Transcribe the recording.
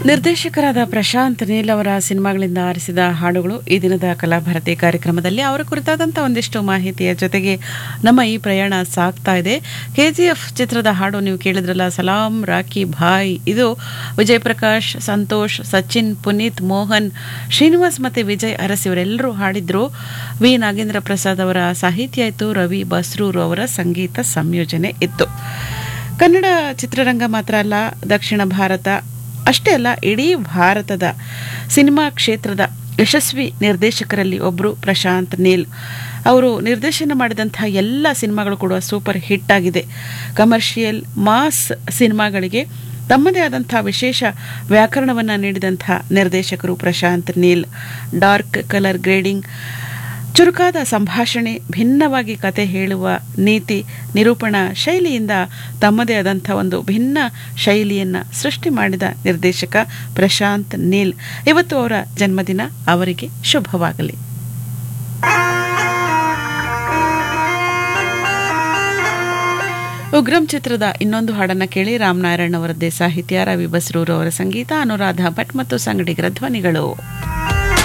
ನಿರ್ದೇಶಕರಾದ ಪ್ರಶಾಂತ್ ನೀಲ್ ಅವರ ಸಿನಿಮಾಗಳಿಂದ ಆರಿಸಿದ ಹಾಡುಗಳು ಈ ದಿನದ ಕಲಾಭಾರತಿ ಕಾರ್ಯಕ್ರಮದಲ್ಲಿ ಅವರ ಕುರಿತಾದಂಥ ಒಂದಿಷ್ಟು ಮಾಹಿತಿಯ ಜೊತೆಗೆ ನಮ್ಮ ಈ ಪ್ರಯಾಣ ಸಾಗ್ತಾ ಇದೆ ಕೆಜಿಎಫ್ ಚಿತ್ರದ ಹಾಡು ನೀವು ಕೇಳಿದ್ರಲ್ಲ ಸಲಾಂ ರಾಕಿ ಭಾಯ್ ಇದು ವಿಜಯ್ ಪ್ರಕಾಶ್ ಸಂತೋಷ್ ಸಚಿನ್ ಪುನೀತ್ ಮೋಹನ್ ಶ್ರೀನಿವಾಸ್ ಮತ್ತೆ ವಿಜಯ್ ಅರಸ್ ಇವರೆಲ್ಲರೂ ಹಾಡಿದ್ರು ವಿ ನಾಗೇಂದ್ರ ಪ್ರಸಾದ್ ಅವರ ಸಾಹಿತ್ಯ ಇತ್ತು ರವಿ ಬಸ್ರೂರು ಅವರ ಸಂಗೀತ ಸಂಯೋಜನೆ ಇತ್ತು ಕನ್ನಡ ಚಿತ್ರರಂಗ ಮಾತ್ರ ಅಲ್ಲ ದಕ್ಷಿಣ ಭಾರತ ಅಷ್ಟೇ ಅಲ್ಲ ಇಡೀ ಭಾರತದ ಸಿನಿಮಾ ಕ್ಷೇತ್ರದ ಯಶಸ್ವಿ ನಿರ್ದೇಶಕರಲ್ಲಿ ಒಬ್ಬರು ಪ್ರಶಾಂತ್ ನೀಲ್ ಅವರು ನಿರ್ದೇಶನ ಮಾಡಿದಂತಹ ಎಲ್ಲ ಸಿನಿಮಾಗಳು ಕೂಡ ಸೂಪರ್ ಹಿಟ್ ಆಗಿದೆ ಕಮರ್ಷಿಯಲ್ ಮಾಸ್ ಸಿನಿಮಾಗಳಿಗೆ ತಮ್ಮದೇ ಆದಂಥ ವಿಶೇಷ ವ್ಯಾಕರಣವನ್ನು ನೀಡಿದಂಥ ನಿರ್ದೇಶಕರು Prashanth Neel dark colour grading ಚುರುಕಾದ ಸಂಭಾಷಣೆ ಭಿನ್ನವಾಗಿ ಕತೆ ಹೇಳುವ ನೀತಿ ನಿರೂಪಣಾ ಶೈಲಿಯಿಂದ ತಮ್ಮದೇ ಆದಂಥ ಒಂದು ಭಿನ್ನ ಶೈಲಿಯನ್ನು ಸೃಷ್ಟಿ ಮಾಡಿದ ನಿರ್ದೇಶಕ ಪ್ರಶಾಂತ್ ನೀಲ್ ಇವತ್ತು ಅವರ ಜನ್ಮದಿನ ಅವರಿಗೆ ಶುಭವಾಗಲಿ ಉಗ್ರಂ ಚಿತ್ರದ ಇನ್ನೊಂದು ಹಾಡನ್ನ ಕೇಳಿ ರಾಮನಾರಾಯಣ್ ಅವರದ್ದೇ ಸಾಹಿತ್ಯ ರವಿ ಬಸ್ರೂರು ಅವರ ಸಂಗೀತ ಅನುರಾಧ ಭಟ್ ಮತ್ತು ಸಂಗಡಿಗರ ಧ್ವನಿಗಳು